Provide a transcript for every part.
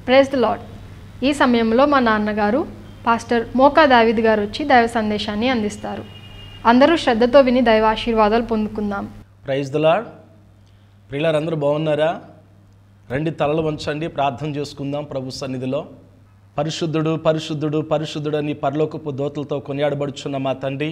praise the lord ఈ సమయంలో మా నాన్నగారు పాస్టర్ మోకా దావిద్ గారు వచ్చి దైవ సందేశాన్ని అందిస్తారు అందరూ శ్రద్ధతో విని దైవ ఆశీర్వాదాలు పొందుకుందాం ప్రైజ్ ద లాడ్ ప్రియులారందరూ బాగున్నారా రండి తలలు వంచండి ప్రార్థన చేసుకుందాం ప్రభు సన్నిధిలో పరిశుద్ధుడు పరిశుద్ధుడు పరిశుద్ధుడు అని పరలోకపు దోతలతో కొనియాడబడుచున్న మా తండ్రి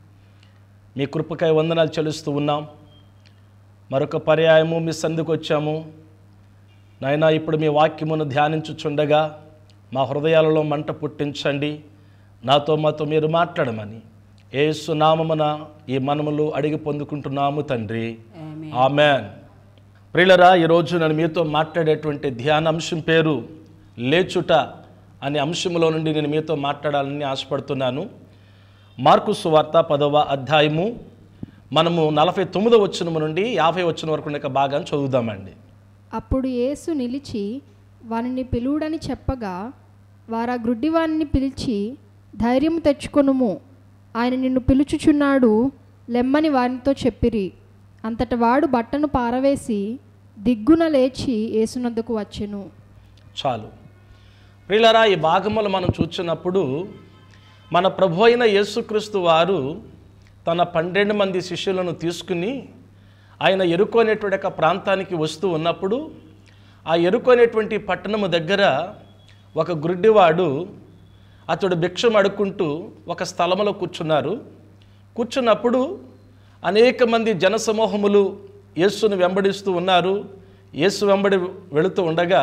మీ కృపకై వందనాలు చెల్లిస్తూ ఉన్నాం మరొక పర్యాయము మీ సందుకు వచ్చాము నాయనా ఇప్పుడు మీ వాక్యమును ధ్యానించుచుండగా మా హృదయాలలో మంట పుట్టించండి నాతో మాతో మీరు మాట్లాడమని ఏసు నామమున ఈ మనములు అడిగి పొందుకుంటున్నాము తండ్రి ఆమెన్ ప్రియులరా ఈరోజు నేను మీతో మాట్లాడేటువంటి ధ్యాన అంశం పేరు లేచుట అనే అంశంలో నుండి నేను మీతో మాట్లాడాలని ఆశపడుతున్నాను మార్కు సువార్త పదవ అధ్యాయము మనము నలభై తొమ్మిదో వచ్చిన నుండి యాభై వచ్చిన వరకు ఉన్న భాగాన్ని చదువుదామండి అప్పుడు యేసు నిలిచి వానిని పిలువుడని చెప్పగా వారా గ్రుడ్డివానిని పిలిచి ధైర్యం తెచ్చుకొనుము ఆయన నిన్ను పిలుచుచున్నాడు లెమ్మని వానితో చెప్పిరి అంతట వాడు బట్టను పారవేసి దిగ్గున లేచి యేసునద్దకు వచ్చెను చాలు ప్రియులరా ఈ భాగములు మనం చూచినప్పుడు మన ప్రభు అయిన యేసుక్రీస్తు వారు తన పన్నెండు మంది శిష్యులను తీసుకుని ఆయన ఎరుకు అనేటువంటి ఒక ప్రాంతానికి వస్తూ ఉన్నప్పుడు ఆ ఎరుకు అనేటువంటి పట్టణము దగ్గర ఒక గుడ్డివాడు అతడు భిక్షం అడుక్కుంటూ ఒక స్థలములో కూర్చున్నారు కూర్చున్నప్పుడు అనేక మంది జనసమూహములు యేసును వెంబడిస్తూ ఉన్నారు యేసు వెంబడి వెళుతూ ఉండగా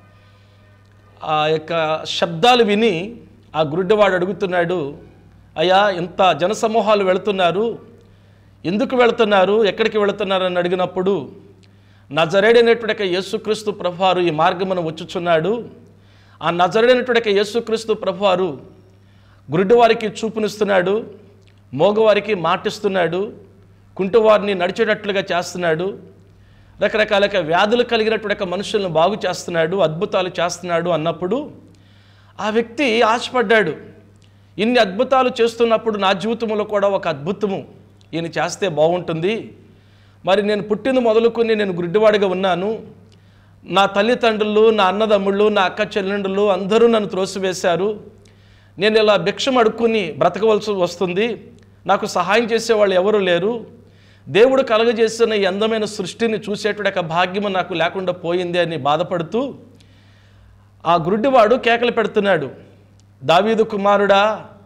ఆ యొక్క శబ్దాలు విని ఆ గురుడ్డవాడు అడుగుతున్నాడు అయ్యా ఇంత జనసమూహాలు వెళుతున్నారు ఎందుకు వెళుతున్నారు ఎక్కడికి వెళుతున్నారు అని అడిగినప్పుడు నజరేడైనటువంటి యొక్క యేసుక్రీస్తు ప్రభువారు ఈ మార్గమును వచ్చుచున్నాడు ఆ నజరేడైనటువంటి యొక్క యేసుక్రీస్తు ప్రభువారు గురుడివారికి చూపునిస్తున్నాడు మోగవారికి మాటిస్తున్నాడు కుంటువారిని నడిచేటట్లుగా చేస్తున్నాడు రకరకాల వ్యాధులు కలిగినటువంటి ఒక మనుషులను బాగు చేస్తున్నాడు అద్భుతాలు చేస్తున్నాడు అన్నప్పుడు ఆ వ్యక్తి ఆశపడ్డాడు ఇన్ని అద్భుతాలు చేస్తున్నప్పుడు నా జీవితంలో కూడా ఒక అద్భుతము ఈయన చేస్తే బాగుంటుంది మరి నేను పుట్టిన మొదలుకొని నేను గుడ్డివాడిగా ఉన్నాను నా తల్లిదండ్రులు నా అన్నదమ్ముళ్ళు నా అక్క చెల్లెండ్రులు అందరూ నన్ను త్రోసివేశారు నేను ఇలా భిక్షం అడుక్కుని బ్రతకవలసి వస్తుంది నాకు సహాయం చేసేవాళ్ళు ఎవరు లేరు దేవుడు కలగజేసిన ఈ అందమైన సృష్టిని చూసేటువంటి ఒక భాగ్యం నాకు లేకుండా పోయింది అని బాధపడుతూ ఆ గురుడివాడు కేకలు పెడుతున్నాడు దావీదు కుమారుడా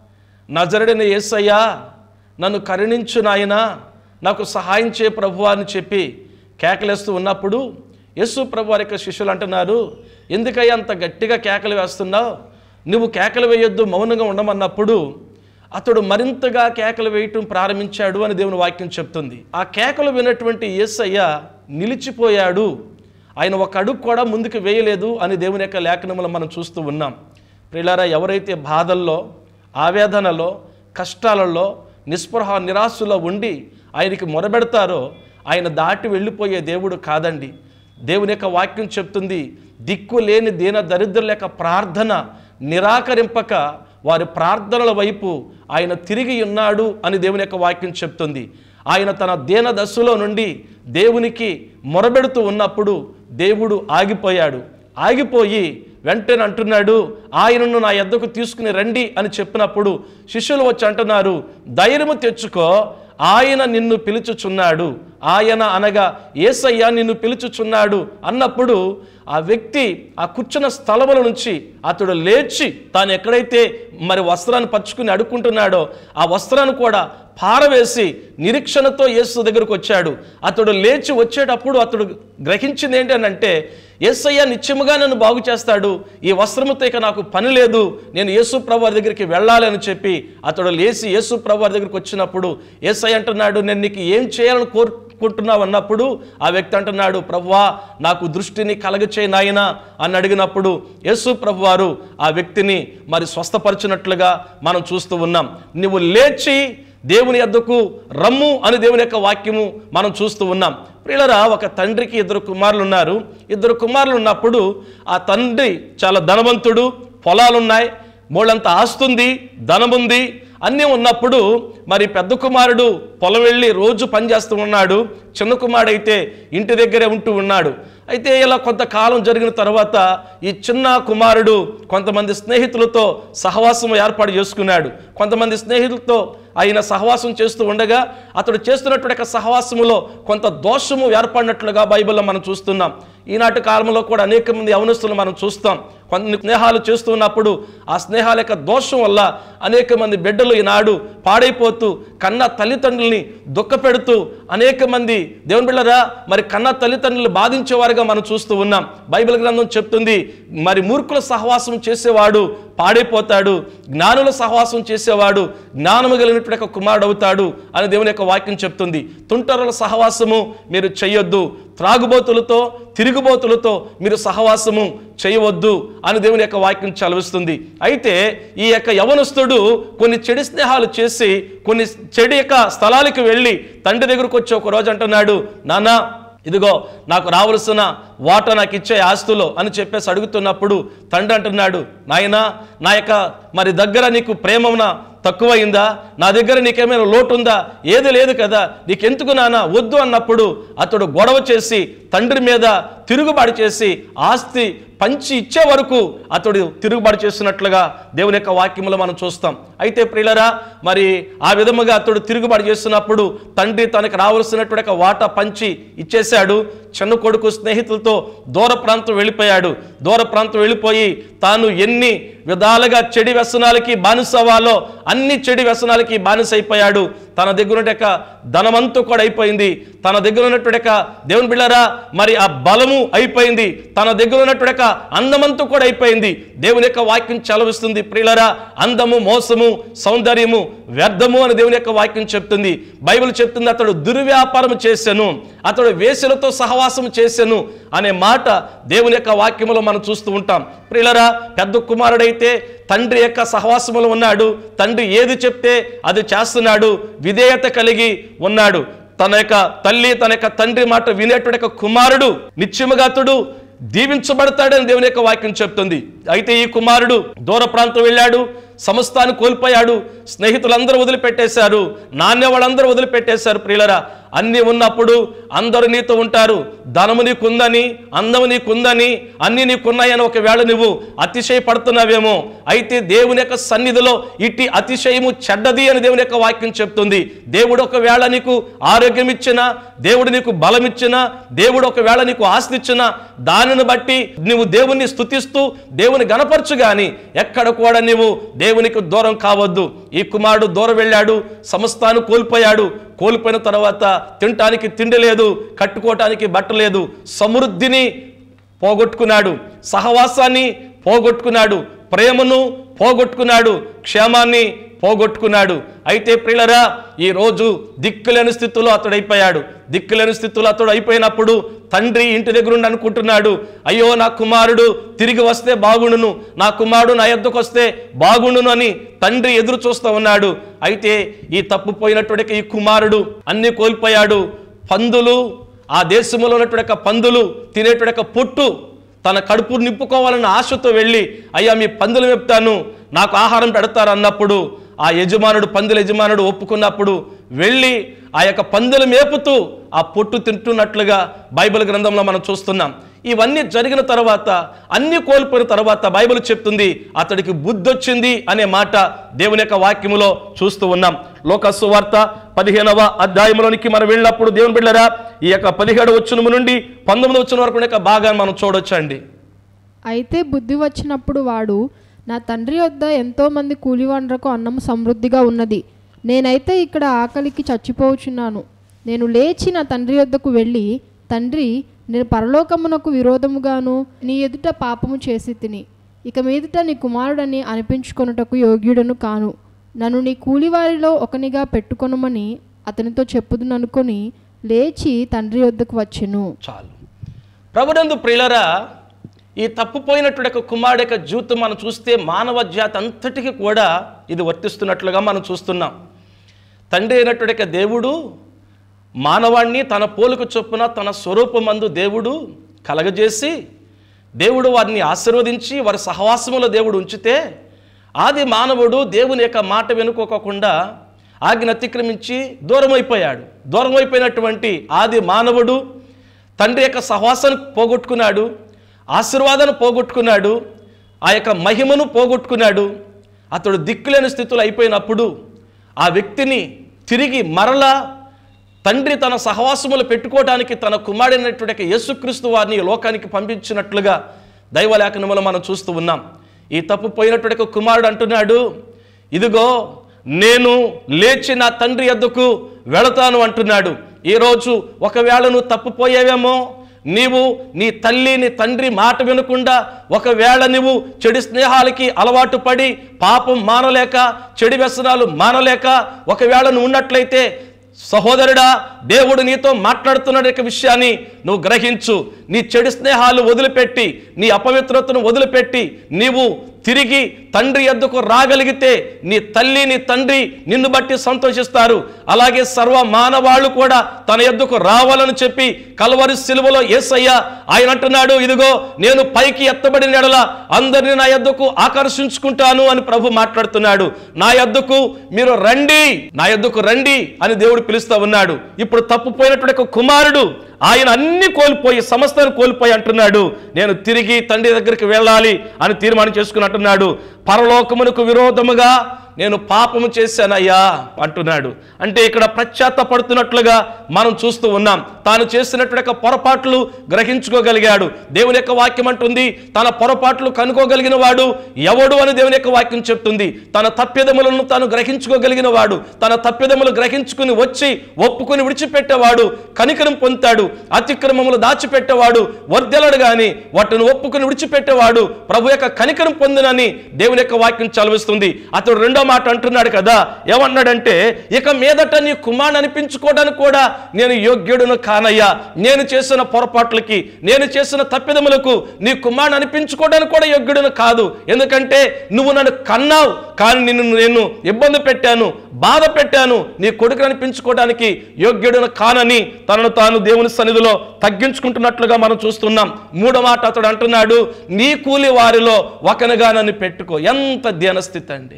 నజరడిన యేసయ్యా నన్ను కరుణించు నాయనా నాకు సహాయం చే ప్రభు అని చెప్పి కేకలేస్తూ ఉన్నప్పుడు యేసు ప్రభు వారి యొక్క శిష్యులు అంటున్నారు ఎందుకయ్యా అంత గట్టిగా కేకలు వేస్తున్నావు నువ్వు కేకలు వేయొద్దు మౌనంగా ఉండమన్నప్పుడు అతడు మరింతగా కేకలు వేయటం ప్రారంభించాడు అని దేవుని వాక్యం చెప్తుంది ఆ కేకలు వినటువంటి యేసయ్య నిలిచిపోయాడు ఆయన ఒక అడుగు కూడా ముందుకు వేయలేదు అని దేవుని యొక్క లేఖనములు మనం చూస్తూ ఉన్నాం ప్రియులారా ఎవరైతే బాధల్లో ఆవేదనలో కష్టాలలో నిస్పృహ నిరాశలో ఉండి ఆయనకి మొరబెడతారో ఆయన దాటి వెళ్ళిపోయే దేవుడు కాదండి దేవుని యొక్క వాక్యం చెప్తుంది దిక్కు లేని దీన దరిద్రుల యొక్క ప్రార్థన నిరాకరింపక వారి ప్రార్థనల వైపు ఆయన తిరిగి ఉన్నాడు అని దేవుని యొక్క వాక్యం చెప్తుంది ఆయన తన దీన దశలో నుండి దేవునికి మొరబెడుతూ ఉన్నప్పుడు దేవుడు ఆగిపోయాడు ఆగిపోయి వెంటనే అంటున్నాడు ఆయనను నా ఎద్దకు తీసుకుని రండి అని చెప్పినప్పుడు శిష్యులు వచ్చి అంటున్నారు ధైర్యము తెచ్చుకో ఆయన నిన్ను పిలుచుచున్నాడు ఆయన అనగా ఏసయ్య నిన్ను పిలుచుచున్నాడు అన్నప్పుడు ఆ వ్యక్తి ఆ కూర్చున్న స్థలముల నుంచి అతడు లేచి తాను ఎక్కడైతే మరి వస్త్రాన్ని పరుచుకుని అడుక్కుంటున్నాడో ఆ వస్త్రాన్ని కూడా పారవేసి నిరీక్షణతో యేసు దగ్గరకు వచ్చాడు అతడు లేచి వచ్చేటప్పుడు అతడు గ్రహించింది ఏంటి అని అంటే యేసయ్య నిత్యముగా నన్ను బాగు చేస్తాడు ఈ వస్త్రముతో ఇక నాకు పని లేదు నేను యేసు ప్రభు వారి దగ్గరికి వెళ్ళాలి అని చెప్పి అతడు లేచి యేసు ప్రభు వారి దగ్గరికి వచ్చినప్పుడు యేసయ్య అంటున్నాడు నేను నీకు ఏం చేయాలని కోరుకుంటున్నావు అన్నప్పుడు ఆ వ్యక్తి అంటున్నాడు ప్రభువా నాకు దృష్టిని కలగచే నాయనా అని అడిగినప్పుడు యేసు ప్రభు వారు ఆ వ్యక్తిని మరి స్వస్థపరిచినట్లుగా మనం చూస్తూ ఉన్నాం నువ్వు లేచి దేవుని యొద్దకు రమ్ము అని దేవుని యొక్క వాక్యము మనం చూస్తూ ఉన్నాం ప్రియులరా ఒక తండ్రికి ఇద్దరు కుమారులు ఉన్నారు ఇద్దరు కుమారులు ఉన్నప్పుడు ఆ తండ్రి చాలా ధనవంతుడు పొలాలున్నాయి మూడంత ఆస్తుంది ధనముంది అన్నీ ఉన్నప్పుడు మరి పెద్ద కుమారుడు పొలం వెళ్ళి రోజు పనిచేస్తూ ఉన్నాడు చిన్న కుమారుడైతే ఇంటి దగ్గరే ఉంటూ ఉన్నాడు అయితే ఇలా కొంతకాలం జరిగిన తర్వాత ఈ చిన్న కుమారుడు కొంతమంది స్నేహితులతో సహవాసం ఏర్పాటు చేసుకున్నాడు కొంతమంది స్నేహితులతో ఆయన సహవాసం చేస్తూ ఉండగా అతడు చేస్తున్నటువంటి యొక్క సహవాసములో కొంత దోషము ఏర్పడినట్లుగా బైబిల్లో మనం చూస్తున్నాం ఈనాటి కాలంలో కూడా అనేక మంది యవనస్తులు మనం చూస్తాం కొన్ని స్నేహాలు చేస్తున్నప్పుడు ఆ స్నేహాల యొక్క దోషం వల్ల అనేక మంది బిడ్డలు ఈనాడు పాడైపోతూ కన్న తల్లిదండ్రుల్ని దుఃఖపెడుతూ అనేక మంది దేవుని బిళ్ళరా మరి కన్న తల్లిదండ్రులు బాధించేవారుగా మనం చూస్తూ ఉన్నాం బైబిల్ గ్రంథం చెప్తుంది మరి మూర్ఖుల సహవాసం చేసేవాడు పాడైపోతాడు జ్ఞానుల సహవాసం చేసేవాడు జ్ఞానము కలిగినటువంటి ఒక కుమారుడు అవుతాడు అని దేవుని యొక్క వాక్యం చెప్తుంది తుంటరుల సహవాసము మీరు చేయొద్దు త్రాగుబోతులతో తిరుగుబోతులతో మీరు సహవాసము చేయవద్దు అని దేవుని యొక్క వాక్యం చలవిస్తుంది అయితే ఈ యొక్క యవనస్తుడు కొన్ని చెడు స్నేహాలు చేసి కొన్ని చెడు యొక్క స్థలాలకు వెళ్ళి తండ్రి దగ్గరకు వచ్చి ఒక రోజు అంటున్నాడు నానా ఇదిగో నాకు రావలసిన వాటా నాకు ఇచ్చే ఆస్తులో అని చెప్పేసి అడుగుతున్నప్పుడు తండ్రి అంటున్నాడు నాయనా నా యొక్క మరి దగ్గర నీకు ప్రేమన తక్కువైందా నా దగ్గర నీకేమైనా లోటు ఉందా ఏది లేదు కదా నీకెందుకు నాన్న వద్దు అన్నప్పుడు అతడు గొడవ చేసి తండ్రి మీద తిరుగుబాటు చేసి ఆస్తి పంచి ఇచ్చే వరకు అతడు తిరుగుబాటు చేస్తున్నట్లుగా దేవుని యొక్క వాక్యములో మనం చూస్తాం అయితే ప్రియులరా మరి ఆ విధముగా అతడు తిరుగుబాటు చేస్తున్నప్పుడు తండ్రి తనకు రావాల్సినటువంటి ఒక వాటా పంచి ఇచ్చేశాడు చిన్న కొడుకు స్నేహితులతో దూర ప్రాంతం వెళ్ళిపోయాడు దూర ప్రాంతం వెళ్ళిపోయి తాను ఎన్ని విధాలుగా చెడి వ్యసనాలకి బానిసవాలో అన్ని చెడి వ్యసనాలకి బానిస అయిపోయాడు తన దగ్గర ఉన్న యొక్క ధనమంతా కూడా అయిపోయింది తన దగ్గర ఉన్నటువంటి యొక్క దేవుని బిళ్ళరా మరి ఆ బలము అయిపోయింది తన దగ్గర ఉన్నటువంటి యొక్క అందమంతా కూడా అయిపోయింది దేవుని యొక్క వాక్యం చలవిస్తుంది ప్రియులరా అందము మోసము సౌందర్యము వ్యర్థము అని దేవుని యొక్క వాక్యం చెప్తుంది బైబిల్ చెప్తుంది అతడు దుర్వ్యాపారం చేశాను అతడు వేసులతో సహవాసం చేశాను అనే మాట దేవుని యొక్క వాక్యములో మనం చూస్తూ ఉంటాం ప్రియులరా పెద్ద కుమారుడైతే తండ్రి యొక్క సహవాసములో ఉన్నాడు తండ్రి ఏది చెప్తే అది చేస్తున్నాడు విధేయత కలిగి ఉన్నాడు తన యొక్క తల్లి తన యొక్క తండ్రి మాట వినేటువంటి యొక్క కుమారుడు నిత్యముగా అతడు దీవించబడతాడని దేవుని యొక్క వాక్యం చెప్తుంది అయితే ఈ కుమారుడు దూర ప్రాంతం వెళ్ళాడు సమస్తాన్ని కోల్పోయాడు స్నేహితులందరూ వదిలిపెట్టేశారు నాణ్య వాళ్ళందరూ వదిలిపెట్టేశారు ప్రియులరా అన్నీ ఉన్నప్పుడు అందరూ నీతో ఉంటారు ధనము నీకుందని అందము నీకుందని అన్నీ నీకున్నాయని ఒకవేళ నువ్వు అతిశయపడుతున్నావేమో అయితే దేవుని యొక్క సన్నిధిలో ఇట్టి అతిశయము చెడ్డది అని దేవుని యొక్క వాక్యం చెప్తుంది దేవుడు ఒకవేళ నీకు ఆరోగ్యం ఇచ్చినా దేవుడు నీకు బలం ఇచ్చినా దేవుడు ఒకవేళ నీకు ఆస్తి ఇచ్చినా దానిని బట్టి నువ్వు దేవుణ్ణి స్తుతిస్తూ దేవుని గనపరచు గాని ఎక్కడ కూడా నీవు దేవునికి దూరం కావద్దు ఈ కుమారుడు దూరం వెళ్ళాడు సమస్తాన్ని కోల్పోయాడు కోల్పోయిన తర్వాత తినటానికి తిండి లేదు కట్టుకోవటానికి బట్ట లేదు సమృద్ధిని పోగొట్టుకున్నాడు సహవాసాన్ని పోగొట్టుకున్నాడు ప్రేమను పోగొట్టుకున్నాడు క్షేమాన్ని పోగొట్టుకున్నాడు అయితే ప్రియులరా ఈ రోజు దిక్కులేని స్థితిలో అతడు అయిపోయాడు దిక్కులేని స్థితిలో అతడు అయిపోయినప్పుడు తండ్రి ఇంటి దగ్గర ఉండి అనుకుంటున్నాడు అయ్యో నా కుమారుడు తిరిగి వస్తే బాగుండును నా కుమారుడు నా ఎద్దకు వస్తే బాగుండును అని తండ్రి ఎదురు చూస్తూ ఉన్నాడు అయితే ఈ తప్పుపోయినటువంటి ఈ కుమారుడు అన్ని కోల్పోయాడు పందులు ఆ దేశంలో ఉన్నటువంటి యొక్క పందులు తినేటువంటి యొక్క పొట్టు తన కడుపు నింపుకోవాలన్న ఆశతో వెళ్ళి అయ్యా మీ పందులు మెప్తాను నాకు ఆహారం పెడతారు అన్నప్పుడు ఆ యజమానుడు పందుల యజమానుడు ఒప్పుకున్నప్పుడు వెళ్ళి ఆ యొక్క పందులు మేపుతూ ఆ పొట్టు తింటున్నట్లుగా బైబిల్ గ్రంథంలో మనం చూస్తున్నాం ఇవన్నీ జరిగిన తర్వాత అన్ని కోల్పోయిన తర్వాత బైబిల్ చెప్తుంది అతడికి బుద్ధి వచ్చింది అనే మాట దేవుని యొక్క వాక్యములో చూస్తూ ఉన్నాం లోకస్సు వార్త పదిహేనవ అధ్యాయంలోనికి మనం వెళ్ళినప్పుడు దేవుని బిళ్ళరా ఈ యొక్క పదిహేడు వచ్చిన నుండి పంతొమ్మిది వచ్చిన వరకు ఉన్న యొక్క భాగాన్ని మనం చూడొచ్చండి అయితే బుద్ధి వచ్చినప్పుడు వాడు నా తండ్రి వద్ద ఎంతోమంది కూలివాండ్రకు అన్నం సమృద్ధిగా ఉన్నది నేనైతే ఇక్కడ ఆకలికి చచ్చిపోవచ్చున్నాను నేను లేచి నా తండ్రి వద్దకు వెళ్ళి తండ్రి నేను పరలోకమునకు విరోధముగాను నీ ఎదుట పాపము చేసి తిని ఇక మీదట నీ కుమారుడని అనిపించుకొనుటకు యోగ్యుడను కాను నన్ను నీ కూలివారిలో ఒకనిగా పెట్టుకొనుమని అతనితో చెప్పుదుననుకొని లేచి తండ్రి వద్దకు వచ్చెను చాలు ప్రభునందు ప్రియులరా ఈ తప్పుపోయినటువంటి యొక్క కుమారుడు యొక్క జీవితం మనం చూస్తే మానవ జాతి అంతటికి కూడా ఇది వర్తిస్తున్నట్లుగా మనం చూస్తున్నాం తండ్రి అయినటువంటి యొక్క దేవుడు మానవాణ్ణి తన పోలుకు చొప్పున తన స్వరూపమందు దేవుడు కలగజేసి దేవుడు వారిని ఆశీర్వదించి వారి సహవాసములో దేవుడు ఉంచితే ఆది మానవుడు దేవుని యొక్క మాట వెనుకోకుండా ఆజ్ఞ అతిక్రమించి దూరం అయిపోయాడు దూరం అయిపోయినటువంటి ఆది మానవుడు తండ్రి యొక్క సహవాసాన్ని పోగొట్టుకున్నాడు ఆశీర్వాదాన్ని పోగొట్టుకున్నాడు ఆ యొక్క మహిమను పోగొట్టుకున్నాడు అతడు దిక్కులేని స్థితిలో అయిపోయినప్పుడు ఆ వ్యక్తిని తిరిగి మరలా తండ్రి తన సహవాసములు పెట్టుకోవడానికి తన కుమారుడైనటువంటి యేసుక్రీస్తు వారిని ఈ లోకానికి పంపించినట్లుగా దైవలేఖనములు మనం చూస్తూ ఉన్నాం ఈ తప్పు పోయినటువంటి కుమారుడు అంటున్నాడు ఇదిగో నేను లేచి నా తండ్రి ఎద్దుకు వెళతాను అంటున్నాడు ఈరోజు ఒకవేళ నువ్వు తప్పుపోయావేమో నీవు నీ తల్లి నీ తండ్రి మాట వినకుండా ఒకవేళ నువ్వు చెడు స్నేహాలకి అలవాటు పడి పాపం మానలేక చెడు వ్యసనాలు మానలేక ఒకవేళ నువ్వు ఉన్నట్లయితే సహోదరుడా దేవుడు నీతో మాట్లాడుతున్న యొక్క విషయాన్ని నువ్వు గ్రహించు నీ చెడు స్నేహాలు వదిలిపెట్టి నీ అపవిత్రతను వదిలిపెట్టి నీవు తిరిగి తండ్రి ఎద్దుకు రాగలిగితే నీ తల్లి నీ తండ్రి నిన్ను బట్టి సంతోషిస్తారు అలాగే సర్వ మానవాళ్ళు కూడా తన ఎద్దుకు రావాలని చెప్పి కలవరి సిలువలో ఏసయ్య ఆయన అంటున్నాడు ఇదిగో నేను పైకి ఎత్తబడిన ఎడల అందరిని నా ఎద్దుకు ఆకర్షించుకుంటాను అని ప్రభు మాట్లాడుతున్నాడు నా ఎద్దుకు మీరు రండి నా ఎద్దుకు రండి అని దేవుడు పిలుస్తా ఉన్నాడు ఇప్పుడు తప్పుపోయినటువంటి ఒక కుమారుడు ఆయన అన్ని కోల్పోయి సమస్తాన్ని కోల్పోయి అంటున్నాడు నేను తిరిగి తండ్రి దగ్గరికి వెళ్ళాలి అని తీర్మానం చేసుకుని అంటున్నాడు పరలోకమునకు విరోధముగా నేను పాపము చేశానయ్యా అంటున్నాడు అంటే ఇక్కడ పశ్చాత్తపడుతున్నట్లుగా మనం చూస్తూ ఉన్నాం తాను చేసినటువంటి యొక్క పొరపాట్లు గ్రహించుకోగలిగాడు దేవుని యొక్క వాక్యం అంటుంది తన పొరపాట్లు కనుకోగలిగిన వాడు ఎవడు అని దేవుని యొక్క వాక్యం చెప్తుంది తన తప్పిదములను తాను గ్రహించుకోగలిగిన వాడు తన తప్పిదములు గ్రహించుకుని వచ్చి ఒప్పుకుని విడిచిపెట్టేవాడు కనికరం పొందుతాడు అతిక్రమములు దాచిపెట్టేవాడు వర్దెలడు గాని వాటిని ఒప్పుకుని విడిచిపెట్టేవాడు ప్రభు యొక్క కనికరం పొందినని దేవుని యొక్క వాక్యం చలవిస్తుంది అతడు రెండో మాట అంటున్నాడు కదా ఏమన్నాడంటే ఇక మీదట నీ కుమారుని అనిపించుకోవడానికి కూడా నేను యోగ్యుడును కానయ్యా నేను చేసిన పొరపాట్లకి నేను చేసిన తప్పిదములకు నీ కుమారుని అనిపించుకోవడానికి కూడా యోగ్యుడును కాదు ఎందుకంటే నువ్వు నన్ను కన్నావు కానీ నిన్ను నేను ఇబ్బంది పెట్టాను బాధ పెట్టాను నీ కొడుకుని అనిపించుకోవడానికి యోగ్యుడును కానని తనను తాను దేవుని సన్నిధిలో తగ్గించుకుంటున్నట్లుగా మనం చూస్తున్నాం మూడో మాట అతడు అంటున్నాడు నీ కూలి వారిలో ఒకనుగా నన్ను పెట్టుకో ఎంత ధ్యానస్థితి అండి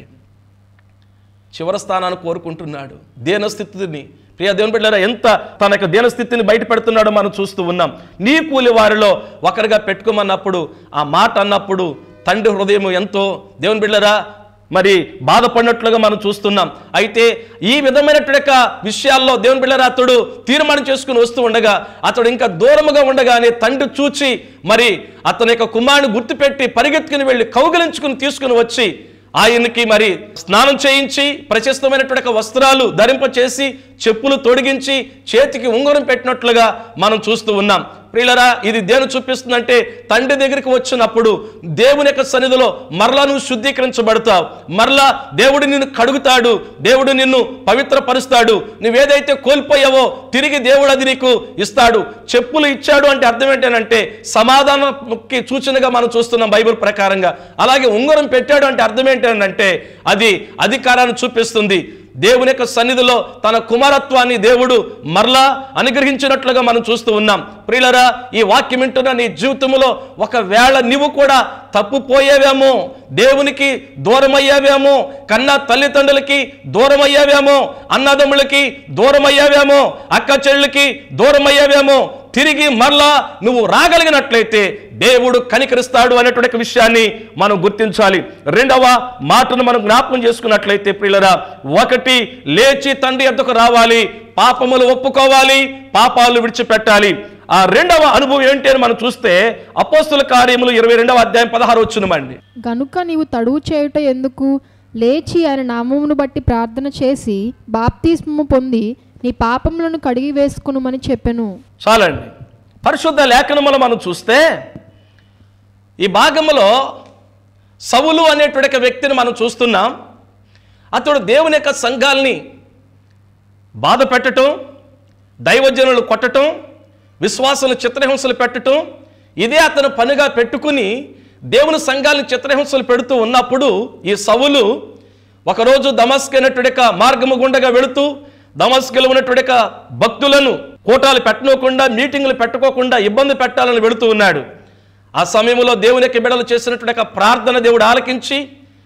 చివరి స్థానాన్ని కోరుకుంటున్నాడు దేనస్థితిని ప్రియ దేవుని బిడ్డలారా ఎంత తన యొక్క దేనస్థితిని బయట పెడుతున్నాడో మనం చూస్తూ ఉన్నాం నీ కూలి వారిలో ఒకరిగా పెట్టుకోమన్నప్పుడు ఆ మాట అన్నప్పుడు తండ్రి హృదయం ఎంతో దేవుని బిడ్డరా మరి బాధపడినట్లుగా మనం చూస్తున్నాం అయితే ఈ విధమైనటువంటి యొక్క విషయాల్లో దేవుని బిళ్ళ అతడు తీర్మానం చేసుకుని వస్తూ ఉండగా అతడు ఇంకా దూరముగా ఉండగానే తండ్రి చూచి మరి అతని యొక్క కుమారుని గుర్తుపెట్టి పరిగెత్తుకుని వెళ్ళి కౌగిలించుకుని తీసుకుని వచ్చి ఆయనకి మరి స్నానం చేయించి ప్రశస్తమైనటువంటి ఒక వస్త్రాలు ధరింపచేసి చెప్పులు తొడిగించి చేతికి ఉంగరం పెట్టినట్లుగా మనం చూస్తూ ఉన్నాం ప్రియులరా ఇది దేని చూపిస్తుందంటే తండ్రి దగ్గరికి వచ్చినప్పుడు దేవుని యొక్క సన్నిధిలో మరలా నువ్వు శుద్ధీకరించబడతావు మరలా దేవుడు నిన్ను కడుగుతాడు దేవుడు నిన్ను పవిత్రపరుస్తాడు నువ్వేదైతే కోల్పోయావో తిరిగి దేవుడు అది నీకు ఇస్తాడు చెప్పులు ఇచ్చాడు అంటే అర్థం ఏంటంటే సమాధానంకి సూచనగా మనం చూస్తున్నాం బైబిల్ ప్రకారంగా అలాగే ఉంగరం పెట్టాడు అంటే అర్థం ఏంటంటే అది అధికారాన్ని చూపిస్తుంది దేవుని యొక్క సన్నిధిలో తన కుమారత్వాన్ని దేవుడు మరలా అనుగ్రహించినట్లుగా మనం చూస్తూ ఉన్నాం ప్రియులరా ఈ వాక్యం వింటున్న నీ జీవితంలో ఒకవేళ నీవు కూడా తప్పుపోయేవేమో దేవునికి దూరమయ్యావేమో కన్నా తల్లిదండ్రులకి దూరమయ్యావేమో అన్నదమ్ములకి దూరమయ్యావేమో అక్క చెల్లికి దూరమయ్యావేమో తిరిగి మరలా నువ్వు రాగలిగినట్లయితే దేవుడు కనికరిస్తాడు అనేటువంటి విషయాన్ని మనం గుర్తించాలి రెండవ మాటను మనం జ్ఞాపకం చేసుకున్నట్లయితే ప్రియులరా ఒకటి లేచి తండ్రి ఎద్దకు రావాలి పాపములు ఒప్పుకోవాలి పాపాలు విడిచిపెట్టాలి ఆ రెండవ అనుభవం ఏంటి అని మనం చూస్తే అపోస్తుల కార్యములు ఇరవై రెండవ అధ్యాయం పదహారు వచ్చినమండి గనుక నీవు తడువు చేయుట ఎందుకు లేచి ఆయన నామమును బట్టి ప్రార్థన చేసి బాప్తిస్మము పొంది నీ పాపములను కడిగి వేసుకునుమని చెప్పెను చాలండి పరిశుద్ధ లేఖనములు మనం చూస్తే ఈ భాగములో సవులు అనేటువంటి ఒక వ్యక్తిని మనం చూస్తున్నాం అతడు దేవుని యొక్క సంఘాల్ని బాధ పెట్టటం దైవజనులు కొట్టటం విశ్వాసులు చిత్రహింసలు పెట్టటం ఇదే అతను పనిగా పెట్టుకుని దేవుని సంఘాలను చిత్రహింసలు పెడుతూ ఉన్నప్పుడు ఈ సవులు ఒకరోజు దమస్క్ అనేటువంటి ఒక మార్గము గుండగా వెళుతూ దమస్కులో ఉన్నటువంటి ఒక భక్తులను కోటాలు పెట్టనోకుండా మీటింగులు పెట్టుకోకుండా ఇబ్బంది పెట్టాలని వెళుతూ ఉన్నాడు ఆ సమయంలో దేవుని యొక్క బిడలు చేసినటువంటి ఒక ప్రార్థన దేవుడు ఆలకించి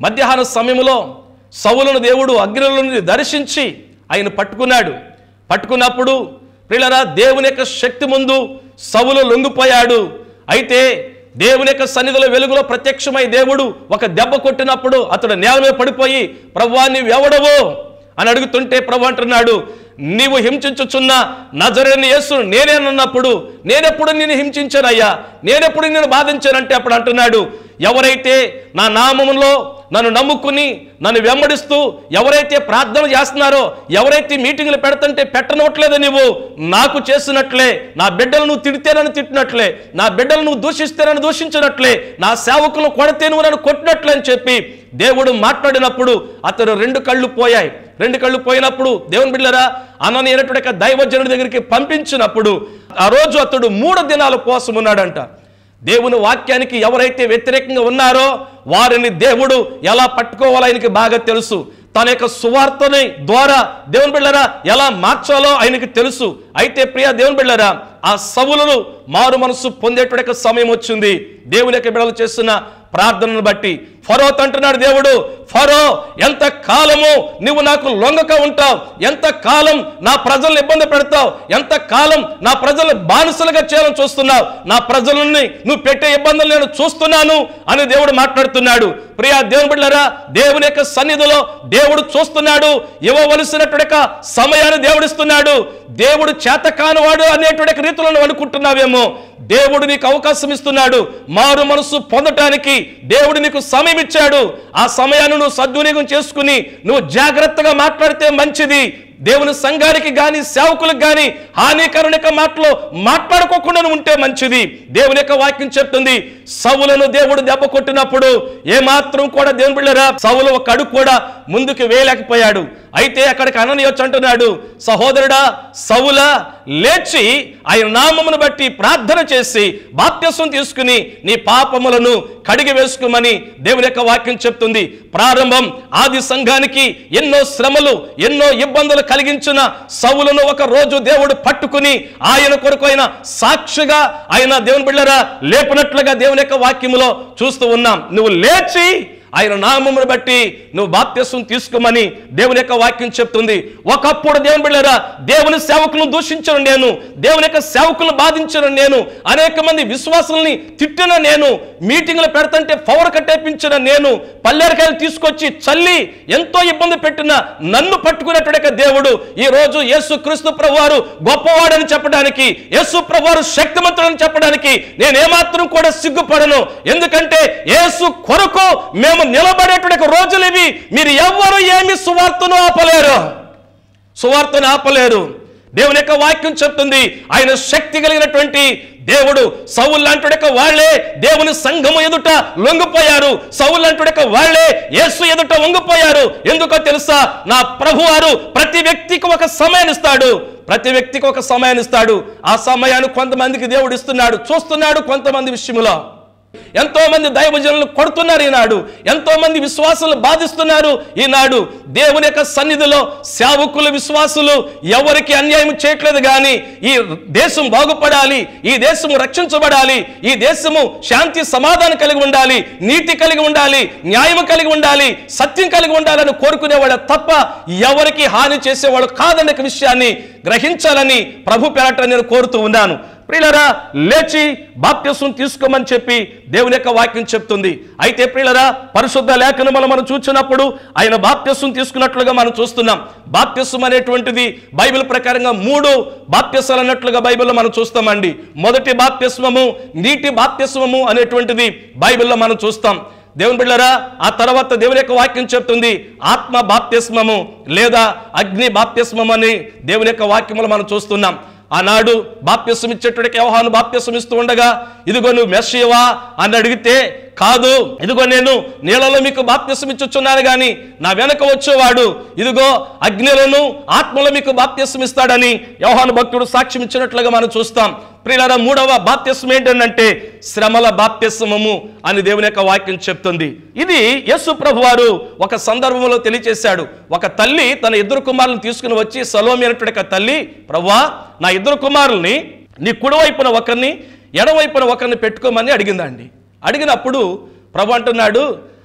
మధ్యాహ్న సమయంలో సవులను దేవుడు అగ్నిలో నుండి దర్శించి ఆయన పట్టుకున్నాడు పట్టుకున్నప్పుడు ప్రియులరా దేవుని యొక్క శక్తి ముందు సవులు లొంగిపోయాడు అయితే దేవుని యొక్క సన్నిధిలో వెలుగులో ప్రత్యక్షమై దేవుడు ఒక దెబ్బ కొట్టినప్పుడు అతడు నేల మీద పడిపోయి ప్రభువా నీవు ఎవడవు అని అడుగుతుంటే ప్రభు అంటున్నాడు నీవు హింసించుచున్న నజరేని యేసు నేనేనన్నప్పుడు నేనెప్పుడు నిన్ను హింసించానయ్యా నేనెప్పుడు నిన్ను బాధించానంటే అప్పుడు అంటున్నాడు ఎవరైతే నా నామములో నన్ను నమ్ముకుని నన్ను వెంబడిస్తూ ఎవరైతే ప్రార్థన చేస్తున్నారో ఎవరైతే మీటింగ్లు పెడుతుంటే పెట్టనట్లేదు నువ్వు నాకు చేసినట్లే నా బిడ్డలు నువ్వు తిడితేనని తిట్టినట్లే నా బిడ్డలు నువ్వు దూషిస్తేనని దూషించినట్లే నా సేవకులు కొడితే నువ్వు నన్ను కొట్టినట్లే అని చెప్పి దేవుడు మాట్లాడినప్పుడు అతడు రెండు కళ్ళు పోయాయి రెండు కళ్ళు పోయినప్పుడు దేవుని బిడ్డరా అనని అయినటువంటి దైవజనుడి దగ్గరికి పంపించినప్పుడు ఆ రోజు అతడు మూడు దినాల కోసం ఉన్నాడంట దేవుని వాక్యానికి ఎవరైతే వ్యతిరేకంగా ఉన్నారో వారిని దేవుడు ఎలా పట్టుకోవాలో ఆయనకి బాగా తెలుసు తన యొక్క సువార్తని ద్వారా దేవుని బిళ్ళరా ఎలా మార్చాలో ఆయనకి తెలుసు అయితే ప్రియ దేవుని బిళ్ళరా ఆ సవులను మారు మనసు పొందేటువంటి సమయం వచ్చింది దేవుని యొక్క బిడలు చేస్తున్న ప్రార్థనను బట్టి ఫరో అంటున్నాడు దేవుడు ఫరో ఎంత కాలము నువ్వు నాకు లొంగక ఉంటావు ఎంత కాలం నా ప్రజల్ని ఇబ్బంది పెడతావు ఎంత కాలం నా ప్రజల్ని బానిసలుగా చేయాలని చూస్తున్నావు నా ప్రజలని నువ్వు పెట్టే ఇబ్బందులు నేను చూస్తున్నాను అని దేవుడు మాట్లాడుతున్నాడు ప్రియా దేవుని బిడ్డలారా దేవుని యొక్క సన్నిధిలో దేవుడు చూస్తున్నాడు ఇవ్వవలసినటువంటి యొక్క సమయాన్ని దేవుడిస్తున్నాడు దేవుడు చేతకానివాడు అనేటువంటి రీతిలో నువ్వు అనుకుంటున్నావేమో దేవుడు నీకు అవకాశం ఇస్తున్నాడు మారు మనసు పొందటానికి దేవుడు నీకు సమయం ఇచ్చాడు ఆ సమయాన్ని నువ్వు సద్వినియోగం చేసుకుని నువ్వు జాగ్రత్తగా మాట్లాడితే మంచిది దేవుని సంఘానికి గాని సేవకులకు గాని హానికరణ మాటలు మాట్లాడుకోకుండా ఉంటే మంచిది దేవుని యొక్క వాక్యం చెప్తుంది సవులను దేవుడు దెబ్బ కొట్టినప్పుడు ఏమాత్రం కూడా దేవుని బిళ్ళరా సవులు ఒక అడుగు కూడా ముందుకు వేయలేకపోయాడు అయితే అక్కడికి అననీయొచ్చు అంటున్నాడు సహోదరుడా సవుల లేచి ఆయన నామమును బట్టి ప్రార్థన చేసి బాప్త్యసం తీసుకుని నీ పాపములను కడిగి వేసుకోమని దేవుని యొక్క వాక్యం చెప్తుంది ప్రారంభం ఆది సంఘానికి ఎన్నో శ్రమలు ఎన్నో ఇబ్బందులు కలిగించిన సవులను ఒక రోజు దేవుడు పట్టుకుని ఆయన కొరకు ఆయన సాక్షిగా ఆయన దేవుని బిళ్ళరా లేపినట్లుగా దేవుని యొక్క వాక్యములో చూస్తూ ఉన్నాం నువ్వు లేచి ఆయన నామమును బట్టి నువ్వు బాప్త్యసం తీసుకోమని దేవుని యొక్క వాక్యం చెప్తుంది ఒకప్పుడు దేవుని బిళ్ళరా దేవుని సేవకులను దూషించిన నేను దేవుని యొక్క సేవకులను బాధించిన నేను అనేక మంది విశ్వాసుల్ని తిట్టిన నేను మీటింగ్లు పెడతంటే పవర్ కట్టేపించిన నేను పల్లెరకాయలు తీసుకొచ్చి చల్లి ఎంతో ఇబ్బంది పెట్టిన నన్ను పట్టుకునేటువంటి దేవుడు ఈ రోజు యేసు క్రీస్తు ప్రభువారు గొప్పవాడని చెప్పడానికి యేసు ప్రభువారు శక్తిమంతుడని చెప్పడానికి నేను ఏమాత్రం కూడా సిగ్గుపడను ఎందుకంటే యేసు కొరకు మేము నిలబడేటువంటి రోజులు ఇవి మీరు ఎవ్వరు ఏమి సువార్తను ఆపలేరు సువార్తను ఆపలేరు దేవుని యొక్క వాక్యం చెప్తుంది ఆయన శక్తి కలిగినటువంటి దేవుడు సౌల్ లాంటి వాళ్ళే దేవుని సంఘము ఎదుట లొంగిపోయారు సౌల్ లాంటి వాళ్ళే యేసు ఎదుట వంగిపోయారు ఎందుకో తెలుసా నా ప్రభువారు ప్రతి వ్యక్తికి ఒక సమయాన్ని ఇస్తాడు ప్రతి వ్యక్తికి ఒక సమయాన్ని ఇస్తాడు ఆ సమయాన్ని కొంతమందికి దేవుడు ఇస్తున్నాడు చూస్తున్నాడు కొంతమంది విషయంలో ఎంతో మంది దైవజనులు కొడుతున్నారు ఈనాడు ఎంతో మంది విశ్వాసులు బాధిస్తున్నారు ఈనాడు దేవుని యొక్క సన్నిధిలో సేవకులు విశ్వాసులు ఎవరికి అన్యాయం చేయట్లేదు కానీ ఈ దేశం బాగుపడాలి ఈ దేశము రక్షించబడాలి ఈ దేశము శాంతి సమాధానం కలిగి ఉండాలి నీతి కలిగి ఉండాలి న్యాయం కలిగి ఉండాలి సత్యం కలిగి ఉండాలని కోరుకునేవాడు తప్ప ఎవరికి హాని చేసేవాడు కాదనే విషయాన్ని గ్రహించాలని ప్రభు పేరట నేను కోరుతూ ఉన్నాను ప్రియులరా లేచి బాప్త్యసం తీసుకోమని చెప్పి దేవుని యొక్క వాక్యం చెప్తుంది అయితే ప్రియులరా పరిశుద్ధ లేఖనములు మనం చూసినప్పుడు ఆయన బాప్త్యసం తీసుకున్నట్లుగా మనం చూస్తున్నాం బాప్త్యసం అనేటువంటిది బైబిల్ ప్రకారంగా మూడు బాప్త్యసాలు అన్నట్లుగా బైబిల్లో మనం చూస్తామండి మొదటి బాప్త్యస్మము నీటి బాప్త్యస్మము అనేటువంటిది బైబిల్లో మనం చూస్తాం దేవుని బిళ్ళరా ఆ తర్వాత దేవుని యొక్క వాక్యం చెప్తుంది ఆత్మ బాప్త్యస్మము లేదా అగ్ని బాప్త్యస్మం అని దేవుని యొక్క వాక్యములు మనం చూస్తున్నాం ఆనాడు బాప్యసం ఇచ్చేటువంటి వ్యవహాను బాప్యసం ఇస్తూ ఉండగా ఇదిగో నువ్వు మెస్సియవా అని అడిగితే కాదు ఇదిగో నేను నీళ్ళలో మీకు బాప్యసం ఇచ్చుచున్నాను కానీ నా వెనక వచ్చేవాడు ఇదిగో అగ్నిలను ఆత్మలో మీకు బాప్యసం ఇస్తాడని యోహాను భక్తుడు సాక్ష్యం ఇచ్చినట్లుగా మనం చూస్తాం ప్రియులారా మూడవ బాప్యసం ఏంటంటే శ్రమల బాప్యసమము అని దేవుని యొక్క వాక్యం చెప్తుంది ఇది యేసు ప్రభు వారు ఒక సందర్భంలో తెలియచేశాడు ఒక తల్లి తన ఇద్దరు కుమారులను తీసుకుని వచ్చి సలోమి అనేటువంటి ఒక తల్లి ప్రభువా నా ఇద్దరు కుమారుల్ని నీ కుడివైపున ఒకరిని ఎడవైపున ఒకరిని పెట్టుకోమని అడిగిందండి అడిగినప్పుడు ప్రభు అంటున్నాడు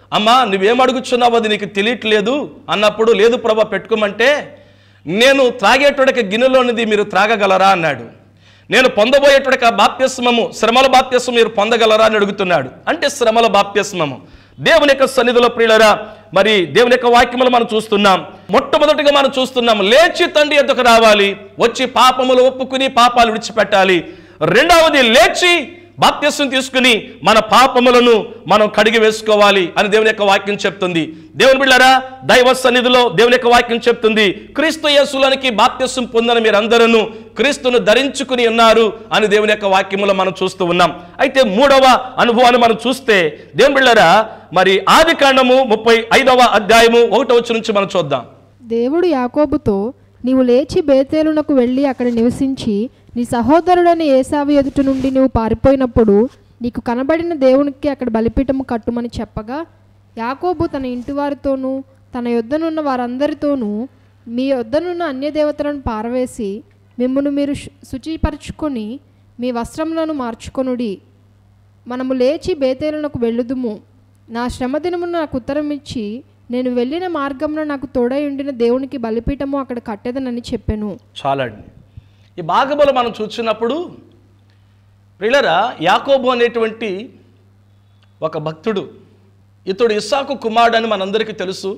అమ్మా నువ్వేం అడుగుచున్నావు అది నీకు తెలియట్లేదు అన్నప్పుడు లేదు ప్రభా పెట్టుకోమంటే నేను త్రాగేటోడికి గిన్నెలోనిది మీరు త్రాగగలరా అన్నాడు నేను పొందబోయేటోడికి ఆ బాప్యస్మము శ్రమల బాప్యస్మం మీరు పొందగలరా అని అడుగుతున్నాడు అంటే శ్రమల బాప్యస్మము దేవుని యొక్క సన్నిధిలో ప్రియులరా మరి దేవుని యొక్క వాక్యములు మనం చూస్తున్నాం మొట్టమొదటిగా మనం చూస్తున్నాం లేచి తండ్రి ఎద్దకు రావాలి వచ్చి పాపములు ఒప్పుకుని పాపాలు విడిచిపెట్టాలి రెండవది లేచి బాప్త్యస్వం తీసుకుని మన పాపములను మనం కడిగి వేసుకోవాలి అని దేవుని యొక్క వాక్యం చెప్తుంది దేవుని బిళ్ళారా దైవ సన్నిధిలో దేవుని యొక్క వాక్యం చెప్తుంది క్రీస్తు యేసులోనికి బాప్త్యస్వం పొందిన మీరందరూ క్రీస్తును ధరించుకుని ఉన్నారు అని దేవుని యొక్క వాక్యములో మనం చూస్తూ ఉన్నాం అయితే మూడవ అనుభవాన్ని మనం చూస్తే దేవుని బిళ్ళారా మరి ఆది కాండము ముప్పై ఐదవ అధ్యాయము ఒకటో వచ్చి నుంచి మనం చూద్దాం దేవుడు యాకోబుతో నీవు లేచి బేతేలునకు వెళ్ళి అక్కడ నివసించి నీ సహోదరుడైన ఏసావు ఎదుట నుండి నీవు పారిపోయినప్పుడు నీకు కనబడిన దేవునికి అక్కడ బలిపీఠము కట్టుమని చెప్పగా యాకోబు తన ఇంటి వారితోనూ తన యొద్దనున్న వారందరితోనూ మీ యొద్దనున్న అన్య దేవతలను పారవేసి మిమ్మును మీరు శు- శుచిపరచుకొని మీ వస్త్రములను మార్చుకొనుడి మనము లేచి బేతేలునకు వెళ్ళుదుము నా శ్రమదినమున నాకు ఉత్తరం ఇచ్చి నేను వెళ్ళిన మార్గంలో నాకు తోడై ఉండిన దేవునికి బలిపీఠము అక్కడ కట్టేదనని చెప్పాను చాలండి ఈ భాగములు మనం చూసినప్పుడు ప్రియులరా యాకోబు అనేటువంటి ఒక భక్తుడు ఇతడు ఇస్సాకు కుమారుడు అని మనందరికీ తెలుసు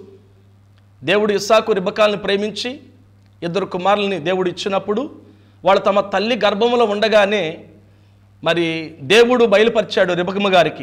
దేవుడు ఇస్సాకు రిబకాలను ప్రేమించి ఇద్దరు కుమారుల్ని దేవుడు ఇచ్చినప్పుడు వాళ్ళు తమ తల్లి గర్భంలో ఉండగానే మరి దేవుడు బయలుపరిచాడు రిబకమ్మ గారికి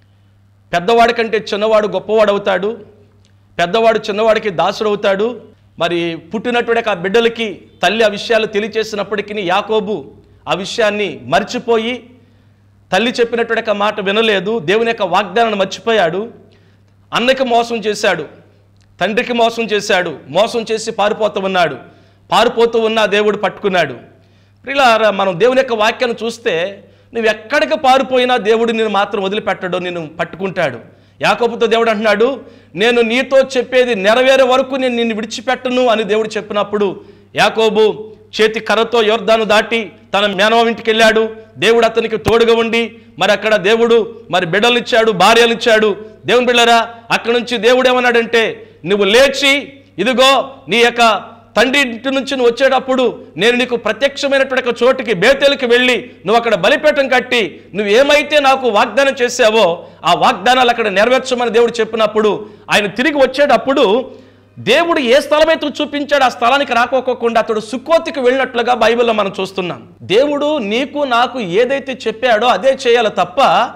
పెద్దవాడి కంటే చిన్నవాడు గొప్పవాడు అవుతాడు పెద్దవాడు చిన్నవాడికి దాసుడు అవుతాడు మరి పుట్టినటువంటి ఆ బిడ్డలకి తల్లి ఆ విషయాలు తెలియచేసినప్పటికీ యాకోబు ఆ విషయాన్ని మర్చిపోయి తల్లి చెప్పినటువంటి ఆ మాట వినలేదు దేవుని యొక్క వాగ్దానాన్ని మర్చిపోయాడు అన్నకి మోసం చేశాడు తండ్రికి మోసం చేశాడు మోసం చేసి పారిపోతూ ఉన్నాడు పారిపోతూ ఉన్న దేవుడు పట్టుకున్నాడు ప్రిలారా మనం దేవుని యొక్క వాక్యాన్ని చూస్తే నువ్వు ఎక్కడికి పారిపోయినా దేవుడు నిన్ను మాత్రం వదిలిపెట్టడు నిన్ను పట్టుకుంటాడు యాకోబుతో దేవుడు అంటున్నాడు నేను నీతో చెప్పేది నెరవేరే వరకు నేను నిన్ను విడిచిపెట్టను అని దేవుడు చెప్పినప్పుడు యాకోబు చేతి కర్రతో యోర్దాను దాటి తన మేనవ ఇంటికి వెళ్ళాడు దేవుడు అతనికి తోడుగా ఉండి మరి అక్కడ దేవుడు మరి బిడ్డలు ఇచ్చాడు భార్యలు ఇచ్చాడు దేవుని బిడ్డరా అక్కడ నుంచి దేవుడు ఏమన్నాడంటే నువ్వు లేచి ఇదిగో నీ యొక్క తండ్రి ఇంటి నుంచి నువ్వు వచ్చేటప్పుడు నేను నీకు ప్రత్యక్షమైనటువంటి ఒక చోటుకి బేతేలుకి వెళ్ళి నువ్వు అక్కడ బలిపీఠం కట్టి నువ్వు ఏమైతే నాకు వాగ్దానం చేసావో ఆ వాగ్దానాలు అక్కడ నెరవేర్చమని దేవుడు చెప్పినప్పుడు ఆయన తిరిగి వచ్చేటప్పుడు దేవుడు ఏ స్థలమైతే చూపించాడు ఆ స్థలానికి రాకోకుండా అతడు సుక్కోతికి వెళ్ళినట్లుగా బైబిల్లో మనం చూస్తున్నాం దేవుడు నీకు నాకు ఏదైతే చెప్పాడో అదే చేయాలి తప్ప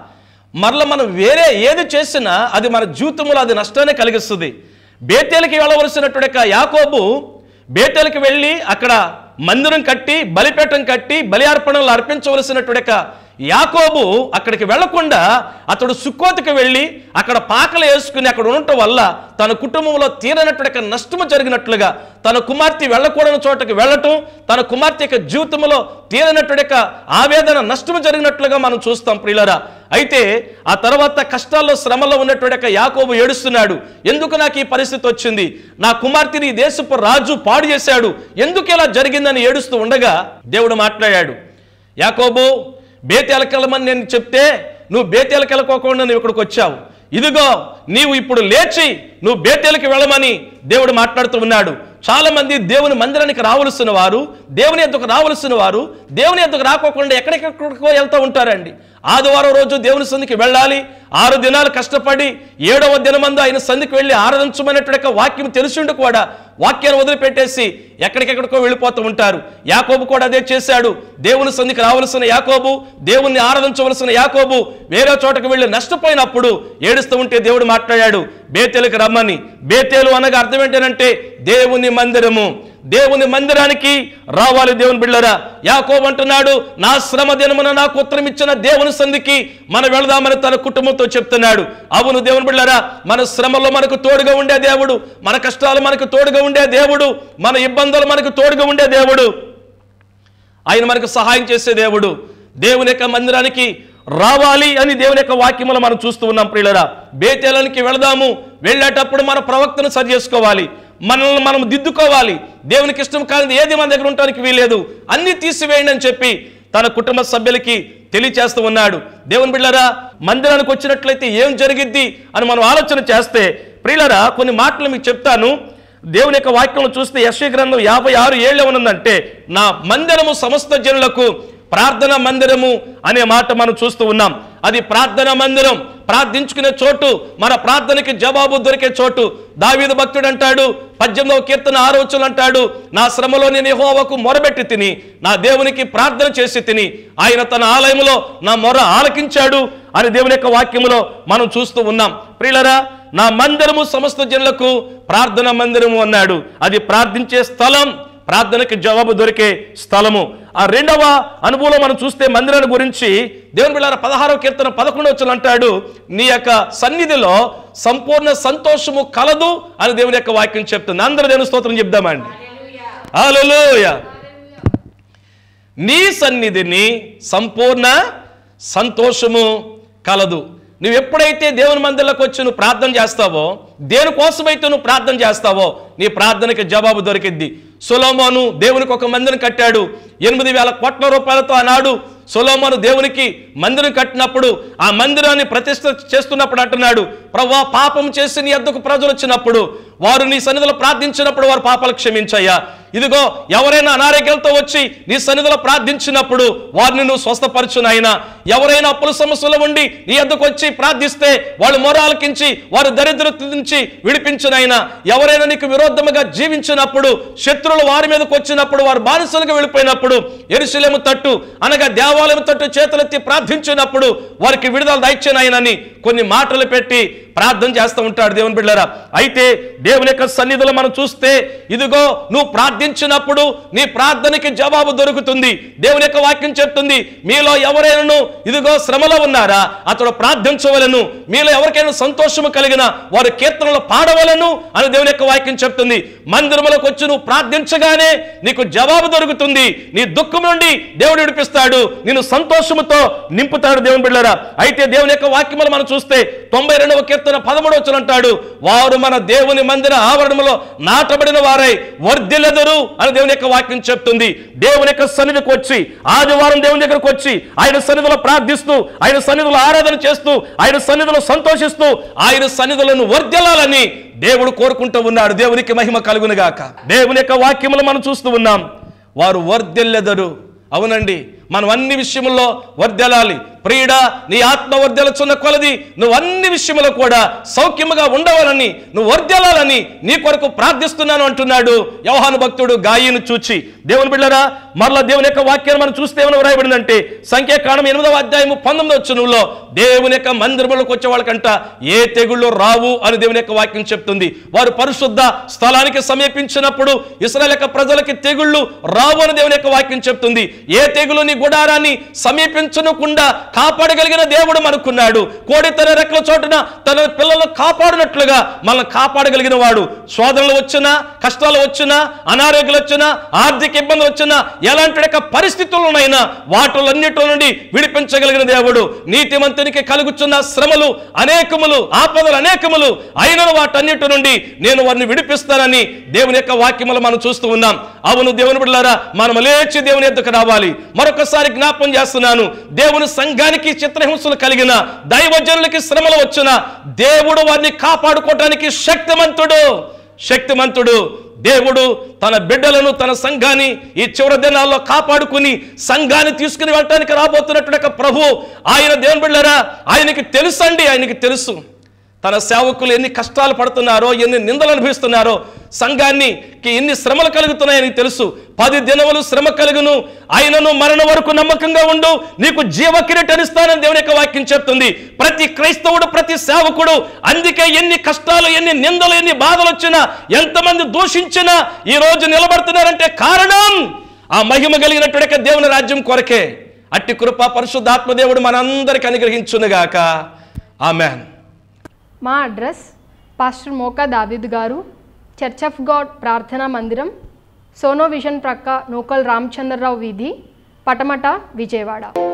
మరల మనం వేరే ఏది చేసినా అది మన జీవితంలో అది నష్టాన్ని కలిగిస్తుంది బేతేలకి వెళ్ళవలసినటువంటి యొక్క యాకోబు బేతేలకి వెళ్ళి అక్కడ మందిరం కట్టి బలిపీఠం కట్టి బలి అర్పణలు అర్పించవలసినటువంటి యొక్క యాకోబు అక్కడికి వెళ్లకుండా అతడు సుక్కోతికి వెళ్ళి అక్కడ పాకలు వేసుకుని అక్కడ ఉండటం వల్ల తన కుటుంబంలో తీరనటువంటి నష్టము జరిగినట్లుగా తన కుమార్తె వెళ్ళకూడని చోటకి వెళ్ళటం తన కుమార్తె యొక్క జీవితంలో తీరనటువంటి ఆవేదన నష్టము జరిగినట్లుగా మనం చూస్తాం ప్రియులరా అయితే ఆ తర్వాత కష్టాల్లో శ్రమలో ఉన్నటువంటి యొక్క యాకోబు ఏడుస్తున్నాడు ఎందుకు నాకు ఈ పరిస్థితి వచ్చింది నా కుమార్తెని ఈ దేశపు రాజు పాడు చేశాడు ఎందుకు ఇలా జరిగిందని ఏడుస్తూ ఉండగా దేవుడు మాట్లాడాడు యాకోబు బేతెలకెళ్ళమని నేను చెప్తే నువ్వు బేతెలకెళ్ళకోకుండా నువ్వు ఇక్కడికి వచ్చావు ఇదిగో నీవు ఇప్పుడు లేచి నువ్వు బేతేలకి వెళ్ళమని దేవుడు మాట్లాడుతూ ఉన్నాడు చాలా మంది దేవుని మందిరానికి రావలసిన వారు దేవుని ఎద్దుకు రావలసిన వారు దేవుని ఎద్దుకు రాకోకుండా ఎక్కడెక్కడికో వెళ్తూ ఉంటారండి ఆదివారం రోజు దేవుని సంధికి వెళ్ళాలి ఆరు దినాలు కష్టపడి ఏడవ దినమందు ఆయన సంధికి వెళ్ళి ఆరాధించమనేటువంటి యొక్క వాక్యం తెలిసిండు కూడా వాక్యాన్ని వదిలిపెట్టేసి ఎక్కడికెక్కడికో వెళ్ళిపోతూ ఉంటారు యాకోబు కూడా అదే చేశాడు దేవుని సంధికి రావలసిన యాకోబు దేవుణ్ణి ఆరాధించవలసిన యాకోబు వేరే చోటకు వెళ్ళి నష్టపోయినప్పుడు ఏడుస్తూ ఉంటే దేవుడు మాట్లాడాడు బేతేలుకి రమ్మని బేతేలు అనగా అర్థం ఏంటంటే దేవుని మందిరము దేవుని మందిరానికి రావాలి దేవుని బిళ్ళరా యాకోబు అంటున్నాడు నా శ్రమ దినమున నాకు ఉత్తరం ఇచ్చిన దేవుని సంధికి మనం వెళదామని తన కుటుంబంతో చెప్తున్నాడు అవును దేవుని బిళ్ళరా మన శ్రమలో మనకు తోడుగా ఉండే దేవుడు మన కష్టాలు మనకు తోడుగా ఉండే దేవుడు మన ఇబ్బందులు మనకు తోడుగా ఉండే దేవుడు ఆయన మనకు సహాయం చేసే దేవుడు దేవుని యొక్క మందిరానికి రావాలి అని దేవుని యొక్క వాక్యములు మనం చూస్తూ ఉన్నాం ప్రియులరా బేతేలానికి వెళదాము వెళ్ళేటప్పుడు మన ప్రవక్తను సరి చేసుకోవాలి మనల్ని మనం దిద్దుకోవాలి దేవునికి ఇష్టం కానిది ఏది మన దగ్గర ఉండటానికి వీలేదు అన్ని తీసివేయండి అని చెప్పి తన కుటుంబ సభ్యులకి తెలియచేస్తూ ఉన్నాడు దేవుని బిళ్ళరా మందిరానికి వచ్చినట్లయితే ఏం జరిగిద్ది అని మనం ఆలోచన చేస్తే ప్రియులరా కొన్ని మాటలు మీకు చెప్తాను దేవుని యొక్క వాక్యంలో చూస్తే యశ్వ గ్రంథం యాభై ఆరు ఏళ్ళు ఏమనుందంటే నా మందిరము సమస్త జనులకు ప్రార్థన మందిరము అనే మాట మనం చూస్తూ ఉన్నాం అది ప్రార్థన మందిరం ప్రార్థించుకునే చోటు మన ప్రార్థనకి జవాబు దొరికే చోటు దావీదు భక్తుడు అంటాడు పద్దెనిమిదవ కీర్తన ఆరోచనలు అంటాడు నా శ్రమలో నేను యెహోవాకు మొరబెట్టి తిని నా దేవునికి ప్రార్థన చేసి తిని ఆయన తన ఆలయంలో నా మొర ఆలకించాడు అని దేవుని యొక్క వాక్యములో మనం చూస్తూ ఉన్నాం ప్రియులరా నా మందిరము సమస్త జనులకు ప్రార్థన మందిరము అన్నాడు అది ప్రార్థించే స్థలం ప్రార్థనకి జవాబు దొరికే స్థలము ఆ రెండవ అనుభవం మనం చూస్తే మందిరాన్ని గురించి దేవుని బిళ్ళార పదహారవ కీర్తన పదకొండవ వచ్చిన అంటాడు నీ యొక్క సన్నిధిలో సంపూర్ణ సంతోషము కలదు అని దేవుని యొక్క వాక్యం చెప్తుంది అందరూ దేవుని స్తోత్రం చెప్దామండి హల్లెలూయా నీ సన్నిధిని సంపూర్ణ సంతోషము కలదు నువ్వు ఎప్పుడైతే దేవుని మందిరంలోకి వచ్చి నువ్వు ప్రార్థన చేస్తావో దేనికోసమైతే నువ్వు ప్రార్థన చేస్తావో నీ ప్రార్థనకి జవాబు దొరికిద్ది సులోమోను దేవునికి ఒక మందిరం కట్టాడు ఎనిమిది వేల కోట్ల రూపాయలతో ఆనాడు సొలోమోను దేవునికి మందిరం కట్టినప్పుడు ఆ మందిరాన్ని ప్రతిష్ఠ చేస్తున్నప్పుడు అంటున్నాడు ప్రవ్వా పాపం చేసి నీ ఎద్దకు ప్రజలు వచ్చినప్పుడు వారు నీ సన్నిధిలో ప్రార్థించినప్పుడు వారు పాపాలు క్షమించయ్యా ఇదిగో ఎవరైనా అనారోగ్యంతో వచ్చి నీ సన్నిధిలో ప్రార్థించినప్పుడు వారిని నువ్వు స్వస్థపరచునైనా ఎవరైనా అప్పుల సమస్యలు ఉండి నీ ఎద్దకు వచ్చి ప్రార్థిస్తే వాళ్ళు మొరాలకించి వారు దరిద్రత నుంచి విడిపించునైనా ఎవరైనా నీకు విరోధముగా జీవించినప్పుడు శత్రువులు వారి మీదకి వచ్చినప్పుడు వారు బానిసలుగా వెళ్ళిపోయినప్పుడు ఎరుశలేము తట్టు అనగా దేవాలయం తట్టు చేతులెత్తి ప్రార్థించినప్పుడు వారికి విడుదల దయచేనైనని కొన్ని మాటలు పెట్టి ప్రార్థన చేస్తూ ఉంటాడు దేవుని బిడ్డరా అయితే దేవుని యొక్క సన్నిధిలో మనం చూస్తే ఇదిగో నువ్వు ప్రార్థించినప్పుడు నీ ప్రార్థనకి జవాబు దొరుకుతుంది దేవుని యొక్క వాక్యం చెప్తుంది మీలో ఎవరైనా ఇదిగో శ్రమలో ఉన్నారా అతడు ప్రార్థించవలను మీలో ఎవరికైనా సంతోషము కలిగిన వారు కీర్తనలు పాడవలను అని దేవుని యొక్క వాక్యం చెప్తుంది మందిరములకు వచ్చి నువ్వు ప్రార్థించగానే నీకు జవాబు దొరుకుతుంది నీ దుఃఖం నుండి దేవుడు విడిపిస్తాడు నిన్ను సంతోషముతో నింపుతాడు దేవుని బిడ్డరా అయితే దేవుని యొక్క వాక్యములు మనం చూస్తే తొంభై రెండవ కీర్తన పదమూడు వచ్చిన అంటాడు వారు మన దేవుని మందిర ఆవరణములో నాటబడిన వారై వర్ధిల్లెదరు అని దేవుని యొక్క వాక్యం చెప్తుంది దేవుని యొక్క సన్నిధికి వచ్చి ఆదివారం దేవుని దగ్గరకు వచ్చి ఆయన సన్నిధిలో ప్రార్థిస్తూ ఆయన సన్నిధిలో ఆరాధన చేస్తూ ఆయన సన్నిధిలో సంతోషిస్తూ ఆయన సన్నిధులను వర్ధిల్లాలని దేవుడు కోరుకుంటూ ఉన్నాడు దేవునికి మహిమ కలుగునుగాక దేవుని యొక్క వాక్యములు మనం చూస్తూ ఉన్నాం వారు వర్ధిల్లెదరు అవునండి మనం అన్ని విషయముల్లో వర్ధెలాలి ప్రియుడ నీ ఆత్మ వర్ధెలచున్న కొలది నువ్వు అన్ని విషయములో కూడా సౌఖ్యముగా ఉండవాలని నువ్వు వర్ధెలాలని నీ కొరకు ప్రార్థిస్తున్నాను అంటున్నాడు యోహాను భక్తుడు గాయను చూచి దేవుని బిళ్ళరా మరలా దేవుని యొక్క వాక్యాన్ని మనం చూస్తే ఏమైనా వ్రాయబడిందంటే సంఖ్యాకాండం ఎనిమిదవ అధ్యాయము పంతొమ్మిదవ వచ్చునులో దేవుని యొక్క మందిరములకు వచ్చే వాళ్ళకంట ఏ తెగుళ్ళు రావు అని దేవుని యొక్క వాక్యం చెప్తుంది వారు పరిశుద్ధ స్థలానికి సమీపించినప్పుడు ఇస్రాయల్ యొక్క ప్రజలకి తెగుళ్ళు రావు అని దేవుని యొక్క వాక్యం చెప్తుంది ఏ తెగులు నీ గుడారాన్ని సమీపించకుండా కాపాడగలిగిన దేవుడు మనకున్నాడు కోడి తన రెక్కల చోటున తన పిల్లలను కాపాడినట్లుగా మనల్ని కాపాడగలిగిన వాడు శోధనలు వచ్చినా కష్టాలు వచ్చినా అనారోగ్యాలు వచ్చినా ఆర్థిక ఇబ్బంది వచ్చినా ఎలాంటి యొక్క పరిస్థితుల్లోనైనా వాటిలన్నిటి నుండి విడిపించగలిగిన దేవుడు నీతిమంతునికి కలుగుచున్న శ్రమలు అనేకములు ఆపదలు అనేకములు అయిన వాటన్నిటి నుండి నేను వారిని విడిపిస్తానని దేవుని యొక్క వాక్యములు మనం చూస్తూ ఉన్నాం అవును దేవుని బిడ్డలారా మనం లేచి దేవుని ఎద్దుకు రావాలి మరొకసారి జ్ఞాపం చేస్తున్నాను దేవుని సంఘానికి చిత్రహింసలు కలిగిన దైవజనులకి శ్రమలు వచ్చిన దేవుడు వారిని కాపాడుకోవటానికి శక్తిమంతుడు శక్తిమంతుడు దేవుడు తన బిడ్డలను తన సంఘాన్ని ఈ చివరి దినాల్లో కాపాడుకుని సంఘాన్ని తీసుకుని వెళ్ళటానికి రాబోతున్నట్టు ప్రభు ఆయన దేవుని బిడ్డరా ఆయనకి తెలుసండి ఆయనకి తెలుసు తన సేవకులు ఎన్ని కష్టాలు పడుతున్నారో ఎన్ని నిందలు అనుభవిస్తున్నారో సంఘానికి ఎన్ని శ్రమలు కలుగుతున్నాయని తెలుసు పది దినములు శ్రమ కలుగును ఆయనను మరణ వరకు నమ్మకంగా ఉండు నీకు జీవ కిరీటనిస్తానని దేవుని యొక్క వాక్యం చెప్తుంది ప్రతి క్రైస్తవుడు ప్రతి సేవకుడు అందుకే ఎన్ని కష్టాలు ఎన్ని నిందలు ఎన్ని బాధలు వచ్చినా ఎంతమంది దూషించినా ఈ రోజు నిలబడుతున్నారంటే కారణం ఆ మహిమ కలిగినటువంటి దేవుని రాజ్యం కొరకే అట్టి కృప పరిశుద్ధాత్మ దేవుడు మనందరికి అనుగ్రహించునుగాక ఆమెన్ మా అడ్రస్ పాస్టర్ మోకా దావిద్ గారు చర్చ్ ఆఫ్ గాడ్ ప్రార్థనా మందిరం సోనో విజన్ ప్రక్క నూకల్ రామచంద్రరావు వీధి పటమట విజయవాడ